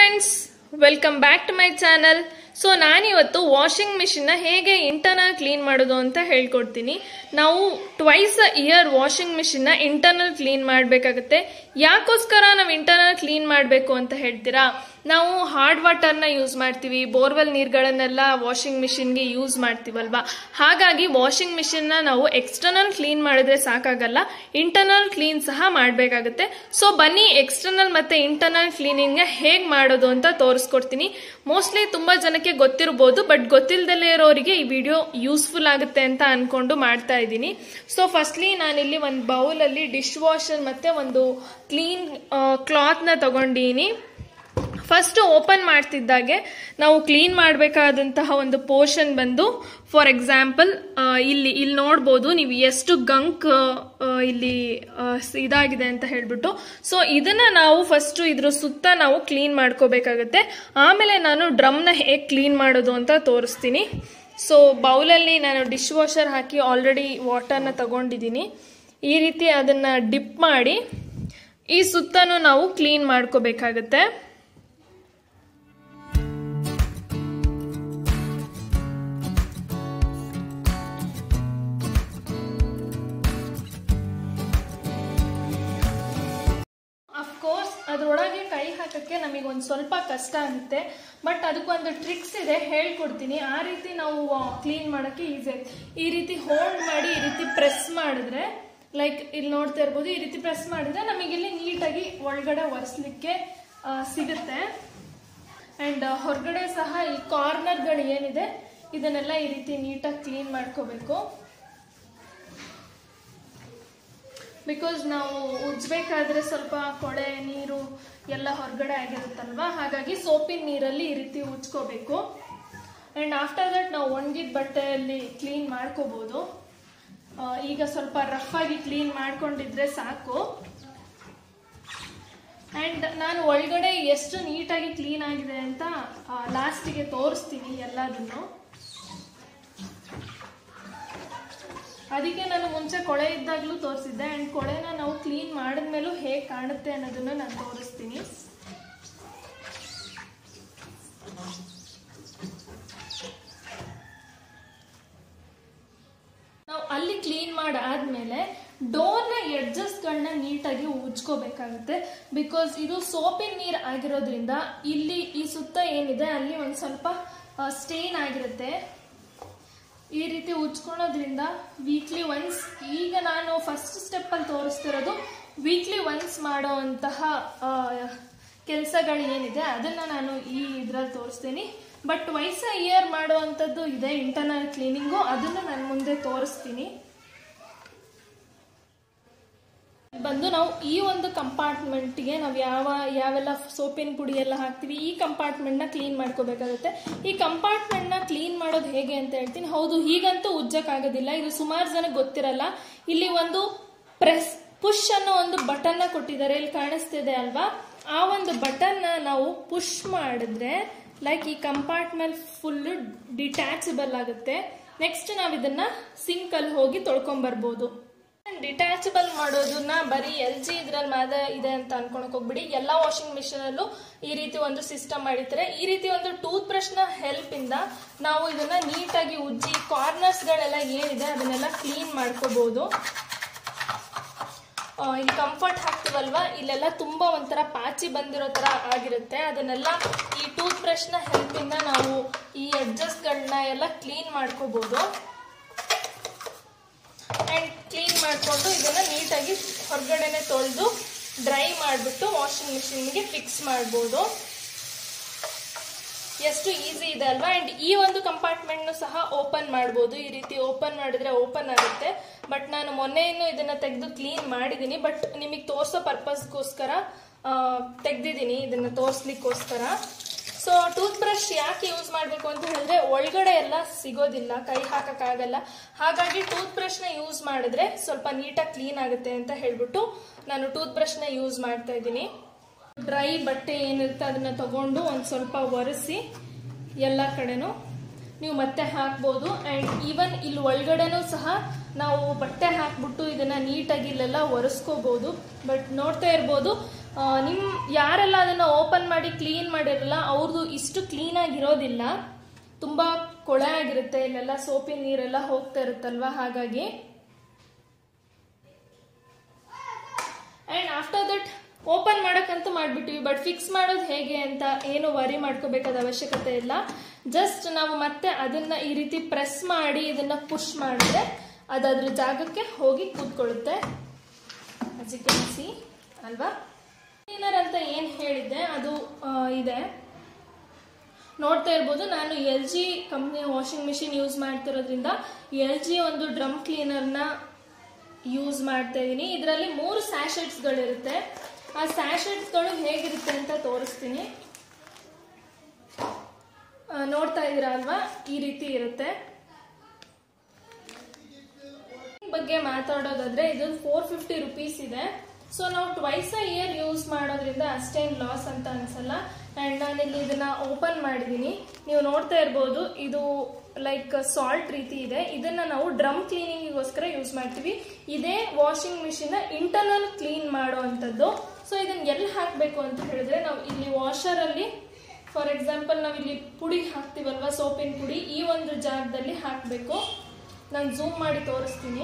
friends welcome back to my channel so ನಾನಿವತ್ತು washing ಮಿಷಿನ್ನ ಹೇಗೆ ಇಂಟರ್ನಲ್ ಕ್ಲೀನ್ ಮಾಡೋದು ಅಂತ ಹೇಳ್ಕೊಡ್ತೀನಿ ನಾವು ಟ್ವೈಸ್ ಅ ಇಯರ್ ವಾಷಿಂಗ್ ಮಿಷಿನ್ನ ಇಂಟರ್ನಲ್ ಕ್ಲೀನ್ ಮಾಡಬೇಕಾಗುತ್ತೆ ಯಾಕೋಸ್ಕರ ನಾವು ಇಂಟರ್ನಲ್ ಕ್ಲೀನ್ ಮಾಡಬೇಕು ಅಂತ ಹೇಳ್ತೀರಾ ನಾವು ಹಾರ್ಡ್ ವಾಟರ್ನ ಯೂಸ್ ಮಾಡ್ತೀವಿ ಬೋರ್ವೆಲ್ ನೀರುಗಳನ್ನೆಲ್ಲ ವಾಷಿಂಗ್ ಮಿಷಿನ್ಗೆ ಯೂಸ್ ಮಾಡ್ತೀವಲ್ವಾ ಹಾಗಾಗಿ ವಾಷಿಂಗ್ ಮಿಷಿನ್ನ ನಾವು ಎಕ್ಸ್ಟರ್ನಲ್ ಕ್ಲೀನ್ ಮಾಡಿದ್ರೆ ಸಾಕಾಗಲ್ಲ ಇಂಟರ್ನಲ್ ಕ್ಲೀನ್ ಸಹ ಮಾಡಬೇಕಾಗುತ್ತೆ ಸೊ ಬನ್ನಿ ಎಕ್ಸ್ಟರ್ನಲ್ ಮತ್ತೆ ಇಂಟರ್ನಲ್ ಕ್ಲೀನಿಂಗ್ ಹೇಗೆ ಮಾಡೋದು ಅಂತ ತೋರಿಸ್ಕೊಡ್ತೀನಿ ಮೋಸ್ಟ್ಲಿ ತುಂಬಾ ಜನಕ್ಕೆ ಗೊತ್ತಿರ್ಬೋದು ಬಟ್ ಗೊತ್ತಿಲ್ಲದಲ್ಲೇ ಇರೋರಿಗೆ ಈ ವಿಡಿಯೋ ಯೂಸ್ಫುಲ್ ಆಗುತ್ತೆ ಅಂತ ಅನ್ಕೊಂಡು ಮಾಡ್ತಾ ಇದ್ದೀನಿ ಸೊ ಫಸ್ಟ್ಲಿ ನಾನಿಲ್ಲಿ ಒಂದು ಬೌಲಲ್ಲಿ ಡಿಶ್ ವಾಷರ್ ಮತ್ತೆ ಒಂದು ಕ್ಲೀನ್ ಕ್ಲಾತ್ನ ತಗೊಂಡಿನಿ ಫಸ್ಟ್ ಓಪನ್ ಮಾಡ್ತಿದ್ದಾಗೆ ನಾವು ಕ್ಲೀನ್ ಮಾಡಬೇಕಾದಂತಹ ಒಂದು ಪೋರ್ಷನ್ ಬಂದು ಫಾರ್ ಎಕ್ಸಾಂಪಲ್ ಇಲ್ಲಿ ಇಲ್ಲಿ ನೋಡ್ಬೋದು ನೀವು ಎಷ್ಟು ಗಂಕ್ ಇಲ್ಲಿ ಆ, ಇದಾಗಿದೆ ಅಂತ ಹೇಳ್ಬಿಟ್ಟು ಸೊ ಇದನ್ನ ನಾವು ಫಸ್ಟ್ ಇದ್ರ ಸುತ್ತ ನಾವು ಕ್ಲೀನ್ ಮಾಡ್ಕೋಬೇಕಾಗತ್ತೆ ಆಮೇಲೆ ನಾನು ಡ್ರಮ್ನ ಹೇಗೆ ಕ್ಲೀನ್ ಮಾಡೋದು ಅಂತ ತೋರಿಸ್ತೀನಿ ಸೊ ಬೌಲಲ್ಲಿ ನಾನು ಡಿಶ್ ವಾಷರ್ ಹಾಕಿ ಆಲ್ರೆಡಿ ವಾಟರ್ನ ತಗೊಂಡಿದ್ದೀನಿ ಈ ರೀತಿ ಅದನ್ನ ಡಿಪ್ ಮಾಡಿ ಈ ಸುತ್ತನೂ ನಾವು ಕ್ಲೀನ್ ಮಾಡ್ಕೋಬೇಕಾಗತ್ತೆ ಅಫ್ಕೋರ್ಸ್ ಅದರೊಳಗೆ ಕೈ ಹಾಕಕ್ಕೆ ನಮಗೆ ಒಂದು ಸ್ವಲ್ಪ ಕಷ್ಟ ಆಗುತ್ತೆ ಬಟ್ ಅದಕ್ಕೊಂದು ಟ್ರಿಕ್ಸ್ ಇದೆ ಹೇಳ್ಕೊಡ್ತೀನಿ ಆ ರೀತಿ ನಾವು ಕ್ಲೀನ್ ಮಾಡೋಕ್ಕೆ ಈಸಿ ಆಗುತ್ತೆ ಈ ರೀತಿ ಹೋಲ್ಡ್ ಮಾಡಿ ಈ ರೀತಿ ಪ್ರೆಸ್ ಮಾಡಿದ್ರೆ ಲೈಕ್ ಇಲ್ಲಿ ನೋಡ್ತಾ ಇರ್ಬೋದು ಈ ರೀತಿ ಪ್ರೆಸ್ ಮಾಡಿದ್ರೆ ನಮಗೆ ಇಲ್ಲಿ ನೀಟಾಗಿ ಒಳಗಡೆ ಒರೆಸ್ಲಿಕ್ಕೆ ಆ, ಸಿಗುತ್ತೆ ಆ್ಯಂಡ್ ಹೊರಗಡೆ ಸಹ ಈ ಕಾರ್ನರ್ಗಳು ಏನಿದೆ ಇದನ್ನೆಲ್ಲ ಈ ರೀತಿ ನೀಟಾಗಿ ಕ್ಲೀನ್ ಮಾಡ್ಕೋಬೇಕು ಬಿಕಾಸ್ ನಾವು ಉಜ್ಬೇಕಾದ್ರೆ ಸ್ವಲ್ಪ ಕೊಳೆ ನೀರು ಎಲ್ಲ ಹೊರಗಡೆ ಆಗಿರುತ್ತಲ್ವಾ ಹಾಗಾಗಿ ಸೋಪಿನ ನೀರಲ್ಲಿ ಈ ರೀತಿ ಉಜ್ಕೋಬೇಕು ಆ್ಯಂಡ್ ಆಫ್ಟರ್ ದಟ್ ನಾವು ಒಣಗಿದ ಬಟ್ಟೆಯಲ್ಲಿ ಕ್ಲೀನ್ ಮಾಡ್ಕೋಬೋದು ಆ, ಈಗ ಸ್ವಲ್ಪ ರಫ್ ಆಗಿ ಕ್ಲೀನ್ ಮಾಡ್ಕೊಂಡಿದ್ರೆ ಸಾಕು ಆ್ಯಂಡ್ ನಾನು ಒಳಗಡೆ ಎಷ್ಟು ನೀಟಾಗಿ ಕ್ಲೀನ್ ಆಗಿದೆ ಅಂತ ಲಾಸ್ಟಿಗೆ ತೋರಿಸ್ತೀನಿ ಎಲ್ಲದನ್ನು ಅದಕ್ಕೆ ನಾನು ಮುಂಚೆ ಕೊಳೆ ಇದ್ದಾಗಲೂ ತೋರಿಸಿದ್ದೆ ಆ್ಯಂಡ್ ಕೊಳೆನ ನಾವು ಕ್ಲೀನ್ ಮಾಡಿದ್ಮೇಲೂ ಹೇಗೆ ಕಾಣುತ್ತೆ ಅನ್ನೋದನ್ನು ನಾನು ತೋರಿಸ್ತೀನಿ ನಾವು ಅಲ್ಲಿ ಕ್ಲೀನ್ ಮಾಡಾದ್ಮೇಲೆ ಡೋರ್ನ ಎಡ್ಜಸ್ಟ್ಗಳನ್ನ ನೀಟಾಗಿ ಉಜ್ಕೋಬೇಕಾಗುತ್ತೆ ಬಿಕಾಸ್ ಇದು ಸೋಪಿನ ನೀರು ಆಗಿರೋದ್ರಿಂದ ಇಲ್ಲಿ ಈ ಸುತ್ತ ಏನಿದೆ ಅಲ್ಲಿ ಒಂದು ಸ್ವಲ್ಪ ಸ್ಟೇನ್ ಆಗಿರುತ್ತೆ ಈ ರೀತಿ ಉಜ್ಕೊಳೋದ್ರಿಂದ ವೀಕ್ಲಿ ಒನ್ಸ್ ಈಗ ನಾನು ಫಸ್ಟ್ ಸ್ಟೆಪ್ಪಲ್ಲಿ ತೋರಿಸ್ತಿರೋದು ವೀಕ್ಲಿ ಒನ್ಸ್ ಮಾಡೋವಂತಹ ಕೆಲಸಗಳು ಏನಿದೆ ಅದನ್ನು ನಾನು ಈ ಇದರಲ್ಲಿ ತೋರಿಸ್ತೀನಿ ಬಟ್ ವೈಸ ಇಯರ್ ಮಾಡುವಂಥದ್ದು ಇದೆ ಇಂಟರ್ನಲ್ ಕ್ಲೀನಿಂಗು ಅದನ್ನು ನಾನು ಮುಂದೆ ತೋರಿಸ್ತೀನಿ ಬಂದು ನಾವು ಈ ಒಂದು ಕಂಪಾರ್ಟ್ಮೆಂಟ್ಗೆ ನಾವು ಯಾವ ಯಾವೆಲ್ಲ ಸೋಪಿನ ಪುಡಿ ಎಲ್ಲ ಹಾಕ್ತೀವಿ ಈ ಕಂಪಾರ್ಟ್ಮೆಂಟ್ನ ಕ್ಲೀನ್ ಮಾಡ್ಕೋಬೇಕಾಗುತ್ತೆ ಈ ಕಂಪಾರ್ಟ್ಮೆಂಟ್ನ ಕ್ಲೀನ್ ಮಾಡೋದು ಹೇಗೆ ಅಂತ ಹೇಳ್ತೀನಿ ಹೌದು ಹೀಗಂತೂ ಉಜ್ಜಕ್ಕಾಗೋದಿಲ್ಲ ಇದು ಸುಮಾರು ಜನಕ್ಕೆ ಗೊತ್ತಿರಲ್ಲ ಇಲ್ಲಿ ಒಂದು ಪ್ರೆಸ್ ಪುಷ್ ಅನ್ನೋ ಒಂದು ಬಟನ್ನ ಕೊಟ್ಟಿದ್ದಾರೆ ಇಲ್ಲಿ ಕಾಣಿಸ್ತಿದೆ ಅಲ್ವಾ ಆ ಒಂದು ಬಟನ್ನ ನಾವು ಪುಷ್ ಮಾಡಿದ್ರೆ ಲೈಕ್ ಈ ಕಂಪಾರ್ಟ್ಮೆಂಟ್ ಫುಲ್ ಡಿಟ್ಯಾಚಬಲ್ ಆಗುತ್ತೆ ನೆಕ್ಸ್ಟ್ ನಾವು ಇದನ್ನ ಸಿಂಕಲ್ಲಿ ಹೋಗಿ ತೊಳ್ಕೊಂಬರ್ಬೋದು ಡಿಟ್ಯಾಚಬಲ್ ಮಾಡೋದನ್ನ ಬರೀ ಎಲ್ ಜಿ ಇದ್ರಲ್ಲಿ ಮಾತ್ರ ಇದೆ ಅಂತ ಅನ್ಕೊಳಕ್ ಹೋಗ್ಬಿಡಿ ಎಲ್ಲಾ ವಾಷಿಂಗ್ ಮಿಷಿನ್ ಅಲ್ಲೂ ಈ ರೀತಿ ಒಂದು ಸಿಸ್ಟಮ್ ಮಾಡಿರ್ತಾರೆ ಈ ರೀತಿ ಒಂದು ಟೂತ್ ಬ್ರಷ್ ನ ಹೆಲ್ಪ್ ಇಂದ ನಾವು ಇದನ್ನ ನೀಟಾಗಿ ಉಜ್ಜಿ ಕಾರ್ನರ್ಸ್ ಗಳೆಲ್ಲ ಏನಿದೆ ಅದನ್ನೆಲ್ಲ ಕ್ಲೀನ್ ಮಾಡ್ಕೋಬಹುದು ಆ, ಇಲ್ಲಿ ಕಂಫರ್ಟ್ ಹಾಕ್ತಿವಲ್ವಾ ಇಲ್ಲೆಲ್ಲ ತುಂಬಾ ಒಂಥರ ಪಾಚಿ ಬಂದಿರೋ ತರ ಆಗಿರುತ್ತೆ ಅದನ್ನೆಲ್ಲ ಈ ಟೂತ್ ಬ್ರಷ್ ನ ಹೆಲ್ಪ್ ಇಂದ ನಾವು ಈ ಅಡ್ಜಸ್ಟ್ ಗಳನ್ನ ಎಲ್ಲ ಕ್ಲೀನ್ ಮಾಡ್ಕೋಬಹುದು ಆ್ಯಂಡ್ ಕ್ಲೀನ್ ಮಾಡಿಕೊಂಡು ಇದನ್ನು ನೀಟಾಗಿ ಹೊರಗಡೆನೆ ತೊಳೆದು ಡ್ರೈ ಮಾಡಿಬಿಟ್ಟು ವಾಷಿಂಗ್ ಮಿಷಿನ್ಗೆ ಫಿಕ್ಸ್ ಮಾಡ್ಬೋದು ಎಷ್ಟು ಈಸಿ ಇದೆ ಅಲ್ವಾ ಆ್ಯಂಡ್ ಈ ಒಂದು ಕಂಪಾರ್ಟ್ಮೆಂಟ್ನು ಸಹ ಓಪನ್ ಮಾಡ್ಬೋದು ಈ ರೀತಿ ಓಪನ್ ಮಾಡಿದ್ರೆ ಓಪನ್ ಆಗುತ್ತೆ ಬಟ್ ನಾನು ಮೊನ್ನೆಯನ್ನು ಇದನ್ನು ತೆಗೆದು ಕ್ಲೀನ್ ಮಾಡಿದ್ದೀನಿ ಬಟ್ ನಿಮಗೆ ತೋರಿಸೋ ಪರ್ಪಸ್ಗೋಸ್ಕರ ತೆಗ್ದಿದ್ದೀನಿ ಇದನ್ನು ತೋರಿಸ್ಲಿಕ್ಕೋಸ್ಕರ ಸೊ ಟೂತ್ ಬ್ರಷ್ ಯಾಕೆ ಯೂಸ್ ಮಾಡಬೇಕು ಅಂತ ಹೇಳಿದ್ರೆ ಒಳಗಡೆ ಎಲ್ಲ ಸಿಗೋದಿಲ್ಲ ಕೈ ಹಾಕಕ್ಕಾಗಲ್ಲ ಹಾಗಾಗಿ ಟೂತ್ ಬ್ರಷ್ನ ಯೂಸ್ ಮಾಡಿದ್ರೆ ಸ್ವಲ್ಪ ನೀಟಾಗಿ ಕ್ಲೀನ್ ಆಗುತ್ತೆ ಅಂತ ಹೇಳ್ಬಿಟ್ಟು ನಾನು ಟೂತ್ ಬ್ರಷ್ನ ಯೂಸ್ ಮಾಡ್ತಾ ಇದ್ದೀನಿ ಡ್ರೈ ಬಟ್ಟೆ ಏನಿರುತ್ತೆ ಅದನ್ನ ತಗೊಂಡು ಒಂದು ಸ್ವಲ್ಪ ಒರೆಸಿ ಎಲ್ಲ ಕಡೆನೂ ನೀವು ಮತ್ತೆ ಹಾಕ್ಬೋದು ಆ್ಯಂಡ್ ಈವನ್ ಇಲ್ಲಿ ಒಳಗಡೆನೂ ಸಹ ನಾವು ಬಟ್ಟೆ ಹಾಕ್ಬಿಟ್ಟು ಇದನ್ನ ನೀಟಾಗಿ ಇಲ್ಲೆಲ್ಲ ಒರೆಸ್ಕೋಬಹುದು ಬಟ್ ನೋಡ್ತಾ ಇರ್ಬೋದು ನಿಮ್ಮ ಯಾರೆಲ್ಲ ಅದನ್ನು ಓಪನ್ ಮಾಡಿ ಕ್ಲೀನ್ ಮಾಡಿರಲ್ಲ ಅವ್ರದ್ದು ಇಷ್ಟು ಕ್ಲೀನಾಗಿ ಇರೋದಿಲ್ಲ ತುಂಬ ಕೊಳೆ ಆಗಿರುತ್ತೆ ಇಲ್ಲೆಲ್ಲ ಸೋಪಿನ ನೀರೆಲ್ಲ ಹೋಗ್ತಾ ಇರುತ್ತಲ್ವ ಹಾಗಾಗಿ ಆ್ಯಂಡ್ ಆಫ್ಟರ್ ದಟ್ ಓಪನ್ ಮಾಡೋಕ್ಕಂತೂ ಮಾಡಿಬಿಟ್ಟಿವಿ ಬಟ್ ಫಿಕ್ಸ್ ಮಾಡೋದು ಹೇಗೆ ಅಂತ ಏನು ವರಿ ಮಾಡ್ಕೋಬೇಕಾದ ಅವಶ್ಯಕತೆ ಇಲ್ಲ ಜಸ್ಟ್ ನಾವು ಮತ್ತೆ ಅದನ್ನ ಈ ರೀತಿ ಪ್ರೆಸ್ ಮಾಡಿ ಇದನ್ನ ಪುಷ್ ಮಾಡಿದ್ರೆ ಅದು ಅದ್ರ ಜಾಗಕ್ಕೆ ಹೋಗಿ ಕೂತ್ಕೊಳ್ಳುತ್ತೆ ಸಿ ಅಲ್ವಾ ಕ್ಲೀನರ್ ಅಂತ ಏನು ಹೇಳಿದ್ದೆ ಅದು ಆ, ಇದೆ ನೋಡ್ತಾ ಇರ್ಬೋದು ನಾನು ಎಲ್ ಜಿ ಕಂಪ್ನಿಯ ವಾಷಿಂಗ್ ಮಿಷಿನ್ ಯೂಸ್ ಮಾಡ್ತಿರೋದ್ರಿಂದ ಎಲ್ ಜಿ ಒಂದು ಡ್ರಮ್ ಕ್ಲೀನರ್ನ ಯೂಸ್ ಮಾಡ್ತಾ ಇದ್ದೀನಿ ಇದರಲ್ಲಿ ಮೂರು ಸ್ಯಾಶೆಟ್ಸ್ಗಳಿರುತ್ತೆ ಆ ಸ್ಯಾಶೆಟ್ಸ್ಗಳು ಹೇಗಿರುತ್ತೆ ಅಂತ ತೋರಿಸ್ತೀನಿ ಆ, ನೋಡ್ತಾ ಇದ್ದೀರಾ ಅಲ್ವಾ ಈ ರೀತಿ ಇರುತ್ತೆ ಬಗ್ಗೆ ಮಾತಾಡೋದಾದ್ರೆ ಇದು ಫೋರ್ ಫಿಫ್ಟಿ ರುಪೀಸ್ ಇದೆ ಸೊ ನಾವು ಟ್ವೈಸ್ ಅ ಇಯರ್ ಯೂಸ್ ಮಾಡೋದ್ರಿಂದ ಅಷ್ಟೇನು ಲಾಸ್ ಅಂತ ಅನ್ಸಲ್ಲ ಆ್ಯಂಡ್ ನಾನಿಲ್ಲಿ ಇದನ್ನ ಓಪನ್ ಮಾಡಿದ್ದೀನಿ ನೀವು ನೋಡ್ತಾ ಇರ್ಬೋದು ಇದು ಲೈಕ್ ಸಾಲ್ಟ್ ರೀತಿ ಇದೆ ಇದನ್ನ ನಾವು ಡ್ರಮ್ ಕ್ಲೀನಿಂಗಿಗೋಸ್ಕರ ಯೂಸ್ ಮಾಡ್ತೀವಿ ಇದೇ ವಾಷಿಂಗ್ ಮಿಷಿನ್ ಇಂಟರ್ನಲ್ ಕ್ಲೀನ್ ಮಾಡೋ ಅಂಥದ್ದು ಸೊ ಇದನ್ನ ಎಲ್ಲಿ ಹಾಕಬೇಕು ಅಂತ ಹೇಳಿದ್ರೆ ನಾವು ಇಲ್ಲಿ ವಾಷರಲ್ಲಿ ಫಾರ್ ಎಕ್ಸಾಂಪಲ್ ನಾವು ಇಲ್ಲಿ ಪುಡಿ ಹಾಕ್ತೀವಲ್ವಾ ಸೋಪಿನ ಪುಡಿ ಈ ಒಂದು ಜಾಗದಲ್ಲಿ ಹಾಕಬೇಕು ನಾನು ಝೂಮ್ ಮಾಡಿ ತೋರಿಸ್ತೀನಿ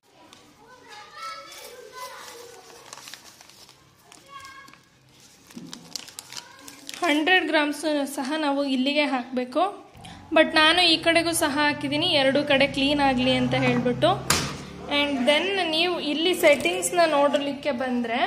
ಹಂಡ್ರೆಡ್ ಗ್ರಾಮ್ಸ್ ಸಹ ನಾವು ಇಲ್ಲಿಗೆ ಹಾಕಬೇಕು ಬಟ್ ನಾನು ಈ ಕಡೆಗೂ ಸಹ ಹಾಕಿದ್ದೀನಿ ಎರಡು ಕಡೆ ಕ್ಲೀನ್ ಆಗಲಿ ಅಂತ ಹೇಳ್ಬಿಟ್ಟು ಆ್ಯಂಡ್ ದೆನ್ ನೀವು ಇಲ್ಲಿ ಸೆಟ್ಟಿಂಗ್ಸ್ನ ನೋಡಲಿಕ್ಕೆ ಬಂದರೆ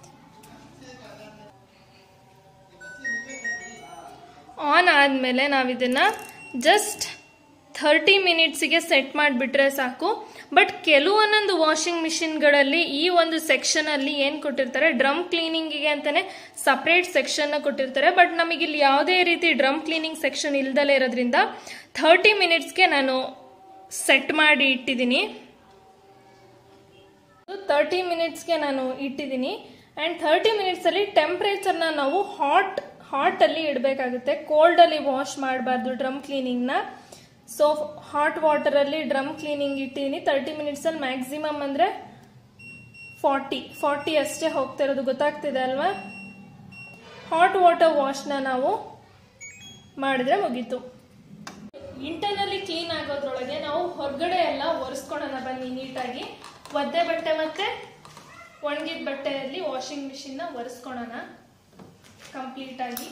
ಆನ್ ಆದಮೇಲೆ ನಾವು ಇದನ್ನು ಜಸ್ಟ್ ಥರ್ಟಿ ಮಿನಿಟ್ಸಿಗೆ ಸೆಟ್ ಮಾಡಿಬಿಟ್ರೆ ಸಾಕು ಬಟ್ ಕೆಲವೊಂದೊಂದು ವಾಷಿಂಗ್ ಮಿಷಿನ್ಗಳಲ್ಲಿ ಈ ಒಂದು ಸೆಕ್ಷನಲ್ಲಿ ಏನು ಕೊಟ್ಟಿರ್ತಾರೆ ಡ್ರಮ್ ಕ್ಲೀನಿಂಗಿಗೆ ಅಂತಲೇ ಸಪ್ರೇಟ್ ಸೆಕ್ಷನ್ನ ಕೊಟ್ಟಿರ್ತಾರೆ ಬಟ್ ನಮಗೆ ಇಲ್ಲಿ ಯಾವುದೇ ರೀತಿ ಡ್ರಮ್ ಕ್ಲೀನಿಂಗ್ ಸೆಕ್ಷನ್ ಇಲ್ದಲೇ ಇರೋದ್ರಿಂದ ಥರ್ಟಿ ಮಿನಿಟ್ಸ್ಗೆ ನಾನು ಸೆಟ್ ಮಾಡಿ ಇಟ್ಟಿದ್ದೀನಿ ತರ್ಟಿ ಮಿನಿಟ್ಸ್ಗೆ ನಾನು ಇಟ್ಟಿದ್ದೀನಿ ಆ್ಯಂಡ್ ಥರ್ಟಿ ಮಿನಿಟ್ಸಲ್ಲಿ ಟೆಂಪ್ರೇಚರ್ನ ನಾವು ಹಾಟ್ ಹಾಟಲ್ಲಿ ಇಡಬೇಕಾಗುತ್ತೆ ಕೋಲ್ಡಲ್ಲಿ ವಾಶ್ ಮಾಡಬಾರ್ದು ಡ್ರಮ್ ಕ್ಲೀನಿಂಗ್ನ ಸೊ ಹಾಟ್ ವಾಟರಲ್ಲಿ ಡ್ರಮ್ ಕ್ಲೀನಿಂಗ್ ಇಟ್ಟಿದ್ದೀನಿ ತರ್ಟಿ ಮಿನಿಟ್ಸಲ್ಲಿ ಮ್ಯಾಕ್ಸಿಮಮ್ ಅಂದರೆ ಫಾರ್ಟಿ ಫಾರ್ಟಿ ಅಷ್ಟೇ ಹೋಗ್ತಾ ಇರೋದು ಗೊತ್ತಾಗ್ತಿದೆ ಅಲ್ವಾ ಹಾಟ್ ವಾಟರ್ ವಾಶ್ನ ನಾವು ಮಾಡಿದ್ರೆ ಮುಗೀತು ಇಂಟರ್ನಲ್ಲಿ ಕ್ಲೀನ್ ಆಗೋದ್ರೊಳಗೆ ನಾವು ಹೊರಗಡೆ ಎಲ್ಲ ಒರೆಸ್ಕೊಳ್ಳೋಣ ಬನ್ನಿ ನೀಟಾಗಿ ಒದ್ದೆ ಬಟ್ಟೆ ಮತ್ತೆ ಒಣಗಿದ ಬಟ್ಟೆಯಲ್ಲಿ ವಾಷಿಂಗ್ ಮಿಷಿನ್ನ ಒರೆಸ್ಕೊಳ್ಳೋಣ ಕಂಪ್ಲೀಟ್ ಆಗಿ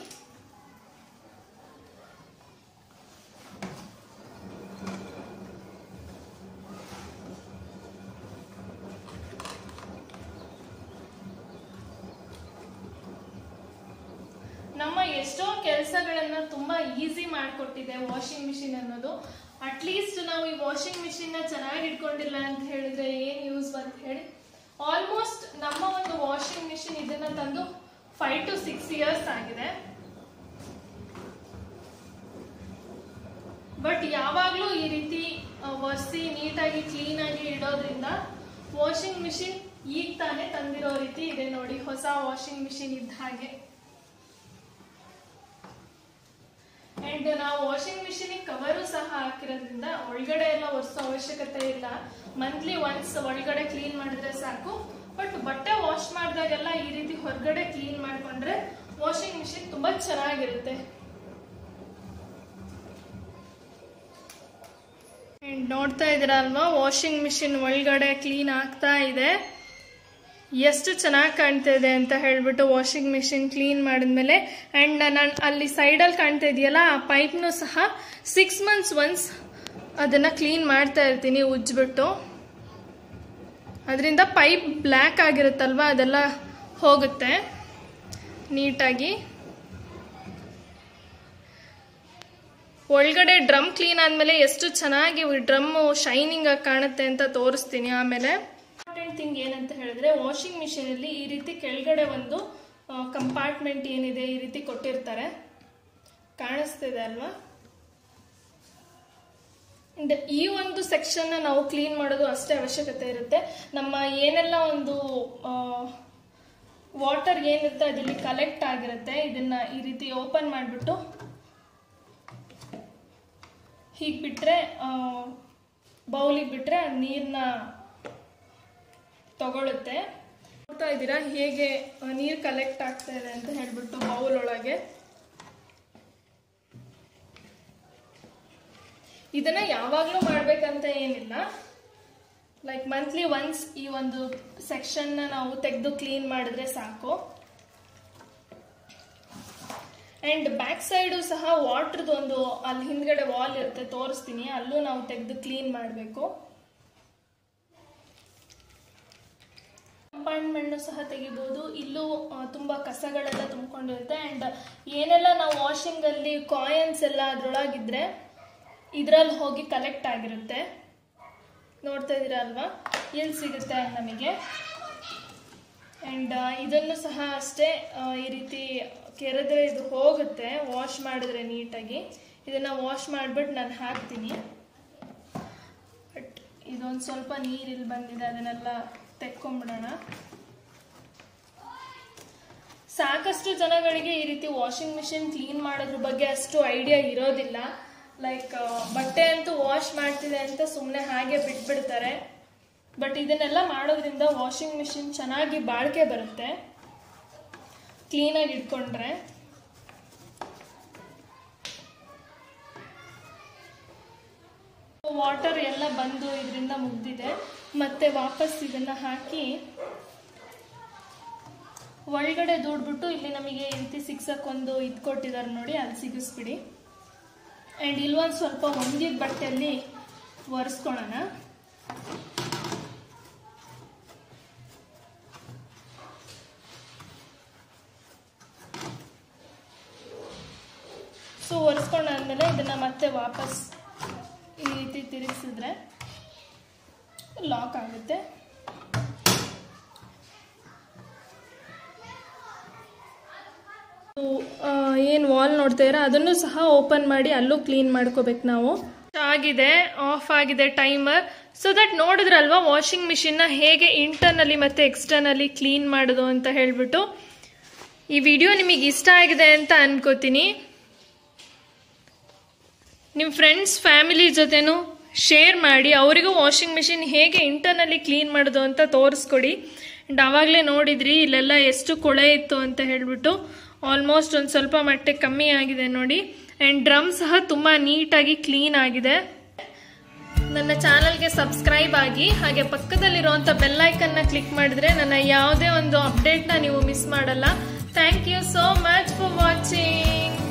ನಮ್ಮ ಎಷ್ಟೋ ಕೆಲಸಗಳನ್ನ ತುಂಬಾ ಈಸಿ ಮಾಡಿಕೊಟ್ಟಿದೆ ವಾಷಿಂಗ್ ಮಿಷಿನ್ ಅನ್ನೋದು ಅಟ್ಲೀಸ್ಟ್ ನಾವು ಈ ವಾಷಿಂಗ್ ಮಿಷಿನ್ ನ ಚೆನ್ನಾಗಿ ಇಟ್ಕೊಂಡಿಲ್ಲ ಅಂತ ಹೇಳಿದ್ರೆ ಏನ್ ಯೂಸ್ ಅಂತ ಹೇಳಿ ಆಲ್ಮೋಸ್ಟ್ ನಮ್ಮ ಒಂದು ವಾಷಿಂಗ್ ಮಿಷಿನ್ ಇದನ್ನ ತಂದು ಫೈವ್ ಟು ಸಿಕ್ಸ್ ಇಯರ್ಸ್ ಆಗಿದೆ ಬಟ್ ಯಾವಾಗಲೂ ಈ ರೀತಿ ಆ, ಒರೆಸಿ ನೀಟಾಗಿ ಕ್ಲೀನ್ ಆಗಿ ಇಡೋದ್ರಿಂದ ವಾಷಿಂಗ್ ಮಿಷಿನ್ ಈಗ ತಾನೇ ತಂದಿರೋ ರೀತಿ ಇದೆ ನೋಡಿ ಹೊಸ ವಾಷಿಂಗ್ ಮಿಷಿನ್ ಇದ್ದ ಹಾಗೆ ಅಂಡ್ ನಾವು ವಾಷಿಂಗ್ ಮಿಷಿನ್ ಕವರು ಸಹ ಹಾಕಿರೋದ್ರಿಂದ ಒಳಗಡೆ ಎಲ್ಲ ಒರೆಸೋ ಅವಶ್ಯಕತೆ ಇಲ್ಲ ಮಂತ್ಲಿ ಒನ್ಸ್ ಒಳಗಡೆ ಕ್ಲೀನ್ ಮಾಡಿದ್ರೆ ಸಾಕು ಬಟ್ ಬಟ್ಟೆ ವಾಶ್ ಮಾಡಿದಾಗೆಲ್ಲ ಈ ರೀತಿ ಹೊರಗಡೆ ಕ್ಲೀನ್ ಮಾಡ್ಕೊಂಡ್ರೆ ವಾಷಿಂಗ್ ಮಿಷಿನ್ ತುಂಬಾ ಚೆನ್ನಾಗಿರುತ್ತೆ And ನೋಡ್ತಾ ಇದ್ದೀರಾ ಅಲ್ವಾ ವಾಷಿಂಗ್ ಮಿಷಿನ್ ಒಳಗಡೆ ಕ್ಲೀನ್ ಆಗ್ತಾ ಇದೆ ಎಷ್ಟು ಚೆನ್ನಾಗಿ ಕಾಣ್ತಾ ಇದೆ ಅಂತ ಹೇಳ್ಬಿಟ್ಟು ವಾಷಿಂಗ್ ಮಿಷಿನ್ ಕ್ಲೀನ್ ಮಾಡಿದ್ಮೇಲೆ ಆ್ಯಂಡ್ ನಾನು ಅಲ್ಲಿ ಸೈಡಲ್ಲಿ ಕಾಣ್ತಾ ಇದೆಯಲ್ಲ ಆ ಪೈಪ್ನು ಸಹ ಸಿಕ್ಸ್ ಮಂತ್ಸ್ ಒನ್ಸ್ ಅದನ್ನು ಕ್ಲೀನ್ ಮಾಡ್ತಾ ಇರ್ತೀನಿ ಉಜ್ಜಿಬಿಟ್ಟು ಅದರಿಂದ ಪೈಪ್ ಬ್ಲ್ಯಾಕ್ ಆಗಿರುತ್ತಲ್ವ ಅದೆಲ್ಲ ಹೋಗುತ್ತೆ ನೀಟಾಗಿ ಒಳಗಡೆ ಡ್ರಮ್ ಕ್ಲೀನ್ ಆದಮೇಲೆ ಎಷ್ಟು ಚೆನ್ನಾಗಿ ಡ್ರಮ್ಮು ಶೈನಿಂಗ್ ಆಗಿ ಕಾಣುತ್ತೆ ಅಂತ ತೋರಿಸ್ತೀನಿ ಆಮೇಲೆ ಇಂಪಾರ್ಟೆಂಟ್ ಥಿಂಗ್ ಏನಂತ ಹೇಳಿದ್ರೆ ವಾಷಿಂಗ್ ಮಿಷಿನಲ್ಲಿ ಈ ರೀತಿ ಕೆಳಗಡೆ ಒಂದು ಕಂಪಾರ್ಟ್ಮೆಂಟ್ ಏನಿದೆ ಈ ರೀತಿ ಕೊಟ್ಟಿರ್ತಾರೆ ಕಾಣಿಸ್ತಿದೆ ಅಲ್ವಾ And ಈ ಒಂದು ಸೆಕ್ಷನ್ನ ನಾವು ಕ್ಲೀನ್ ಮಾಡೋದು ಅಷ್ಟೇ ಅವಶ್ಯಕತೆ ಇರುತ್ತೆ ನಮ್ಮ ಏನೆಲ್ಲ ಒಂದು ವಾಟರ್ ಏನಿರುತ್ತೆ ಅದಿಲ್ಲಿ ಕಲೆಕ್ಟ್ ಆಗಿರುತ್ತೆ ಇದನ್ನ ಈ ರೀತಿ ಓಪನ್ ಮಾಡಿಬಿಟ್ಟು ಹೀಗೆ ಬಿಟ್ಟರೆ ಬೌಲಿಗೆ ಬಿಟ್ಟರೆ ನೀರನ್ನ ತಗೊಳುತ್ತೆ ನೋಡ್ತಾ ಇದ್ದೀರಾ ಹೇಗೆ ನೀರು ಕಲೆಕ್ಟ್ ಆಗ್ತಾ ಇದೆ ಅಂತ ಹೇಳ್ಬಿಟ್ಟು ಬೌಲ್ ಒಳಗೆ ಇದನ್ನ ಯಾವಾಗಲೂ ಮಾಡ್ಬೇಕಂತ ಏನಿಲ್ಲ ಲೈಕ್ ಮಂತ್ಲಿ ಒನ್ಸ್ ಈ ಒಂದು ಸೆಕ್ಷನ್ನ ನಾವು ತೆಗೆದು ಕ್ಲೀನ್ ಮಾಡಿದ್ರೆ ಸಾಕು ಅಂಡ್ ಬ್ಯಾಕ್ ಸೈಡು ಸಹ ವಾಟರ್ದು ಒಂದು ಅಲ್ಲಿ ಹಿಂದ್ಗಡೆ ವಾಲ್ ಇರುತ್ತೆ ತೋರಿಸ್ತೀನಿ ಅಲ್ಲೂ ನಾವು ತೆಗೆದು ಕ್ಲೀನ್ ಮಾಡಬೇಕು ಕಂಪಾರ್ಟ್ಮೆಂಟ್ ಸಹ ತೆಗಿಬಹುದು ಇಲ್ಲೂ ಆ, ತುಂಬಾ ಕಸಗಳೆಲ್ಲ ತುಂಬಿಕೊಂಡಿರುತ್ತೆ ಅಂಡ್ ಏನೆಲ್ಲ ನಾವು ವಾಷಿಂಗ್ ಅಲ್ಲಿ ಕಾಯಿನ್ಸ್ ಎಲ್ಲ ಅದ್ರೊಳಗಿದ್ರೆ ಇದ್ರಲ್ಲಿ ಹೋಗಿ ಕಲೆಕ್ಟ್ ಆಗಿರುತ್ತೆ ನೋಡ್ತಾ ಇದ್ದೀರಾ ಅಲ್ವಾ ಎಲ್ಲಿ ಸಿಗುತ್ತೆ ನಮಗೆ ಅಂಡ್ ಇದನ್ನು ಸಹ ಅಷ್ಟೇ ಆ, ಈ ರೀತಿ ಕೆರೆದ್ರೆ ಇದು ಹೋಗುತ್ತೆ ವಾಶ್ ಮಾಡಿದ್ರೆ ನೀಟಾಗಿ ಇದನ್ನ ವಾಶ್ ಮಾಡಿಬಿಟ್ಟು ನಾನು ಹಾಕ್ತೀನಿ ಬಟ್ ಇದೊಂದು ಸ್ವಲ್ಪ ನೀರು ಇಲ್ಲಿ ಬಂದಿದೆ ಅದನ್ನೆಲ್ಲ ತೆಕ್ಕೊಂಬಿಡೋಣ ಸಾಕಷ್ಟು ಜನಗಳಿಗೆ ಈ ರೀತಿ ವಾಷಿಂಗ್ ಮಿಷಿನ್ ಕ್ಲೀನ್ ಮಾಡೋದ್ರ ಬಗ್ಗೆ ಅಷ್ಟು ಐಡಿಯಾ ಇರೋದಿಲ್ಲ ಲೈಕ್ ಬಟ್ಟೆ ಅಂತೂ ವಾಶ್ ಮಾಡ್ತಿದೆ ಅಂತ ಸುಮ್ಮನೆ ಹಾಗೆ ಬಿಟ್ಬಿಡ್ತಾರೆ ಬಟ್ ಇದನ್ನೆಲ್ಲ ಮಾಡೋದ್ರಿಂದ ವಾಷಿಂಗ್ ಮಿಷಿನ್ ಚೆನ್ನಾಗಿ ಬಾಳಿಕೆ ಬರುತ್ತೆ ಕ್ಲೀನಾಗಿ ಇಟ್ಕೊಂಡ್ರೆ ವಾಟರ್ ಎಲ್ಲ ಬಂದು ಇದರಿಂದ ಮುಗ್ದಿದೆ ಮತ್ತೆ ವಾಪಸ್ ಇದನ್ನ ಹಾಕಿ ಒಳಗಡೆ ದೂಡ್ಬಿಟ್ಟು ಇಲ್ಲಿ ನಮಗೆ ಈ ರೀತಿ ಸಿಗ್ಸಕ್ಕೊಂದು ಇದು ಕೊಟ್ಟಿದ್ದಾರೆ ನೋಡಿ ಅಲ್ಲಿ ಸಿಗಿಸ್ಬಿಡಿ ಆ್ಯಂಡ್ ಇಲ್ಲೊಂದು ಸ್ವಲ್ಪ ಒಣಗಿದ ಬಟ್ಟೆಯಲ್ಲಿ ಒರೆಸ್ಕೊಳ್ಳೋಣ ಸೊ ಒರೆಸ್ಕೊಂಡಾದ್ಮೇಲೆ ಇದನ್ನ ಮತ್ತೆ ವಾಪಸ್ ಈ ರೀತಿ ತಿರುಗಿಸಿದ್ರೆ ಲಾಕ್ ಆಗುತ್ತೆ ಏನು ವಾಲ್ ನೋಡ್ತಾ ಇರ ಅದನ್ನು ಸಹ ಓಪನ್ ಮಾಡಿ ಅಲ್ಲೂ ಕ್ಲೀನ್ ಮಾಡ್ಕೋಬೇಕು ನಾವು ಆಗಿದೆ ಆಫ್ ಆಗಿದೆ ಟೈಮರ್ ಸೊ ದಟ್ ನೋಡಿದ್ರಲ್ವಾ ವಾಷಿಂಗ್ ಮಿಷಿನ್ನ ಹೇಗೆ ಇಂಟರ್ನಲ್ಲಿ ಮತ್ತೆ ಎಕ್ಸ್ಟರ್ನಲ್ಲಿ ಕ್ಲೀನ್ ಮಾಡೋದು ಅಂತ ಹೇಳ್ಬಿಟ್ಟು ಈ ವಿಡಿಯೋ ನಿಮಗೆ ಇಷ್ಟ ಆಗಿದೆ ಅಂತ ಅನ್ಕೋತೀನಿ ನಿಮ್ಮ ಫ್ರೆಂಡ್ಸ್ ಫ್ಯಾಮಿಲಿ ಜೊತೆನೂ ಶೇರ್ ಮಾಡಿ ಅವರಿಗೂ ವಾಷಿಂಗ್ ಮಿಷಿನ್ ಹೇಗೆ ಇಂಟರ್ನಲ್ಲಿ ಕ್ಲೀನ್ ಮಾಡೋದು ಅಂತ ತೋರಿಸ್ಕೊಡಿ ಆ್ಯಂಡ್ ಆವಾಗಲೇ ನೋಡಿದ್ರಿ ಇಲ್ಲೆಲ್ಲ ಎಷ್ಟು ಕೊಳೆ ಇತ್ತು ಅಂತ ಹೇಳ್ಬಿಟ್ಟು ಆಲ್ಮೋಸ್ಟ್ ಒಂದು ಸ್ವಲ್ಪ ಮಟ್ಟಿಗೆ ಕಮ್ಮಿ ಆಗಿದೆ ನೋಡಿ ಆ್ಯಂಡ್ ಡ್ರಮ್ ಸಹ ತುಂಬ ನೀಟಾಗಿ ಕ್ಲೀನ್ ಆಗಿದೆ ನನ್ನ ಚಾನಲ್ಗೆ ಸಬ್ಸ್ಕ್ರೈಬ್ ಆಗಿ ಹಾಗೆ ಪಕ್ಕದಲ್ಲಿರುವಂಥ ಬೆಲ್ಲೈಕನ್ನ ಕ್ಲಿಕ್ ಮಾಡಿದ್ರೆ ನನ್ನ ಯಾವುದೇ ಒಂದು ಅಪ್ಡೇಟ್ನ ನೀವು ಮಿಸ್ ಮಾಡಲ್ಲ thank you so much for watching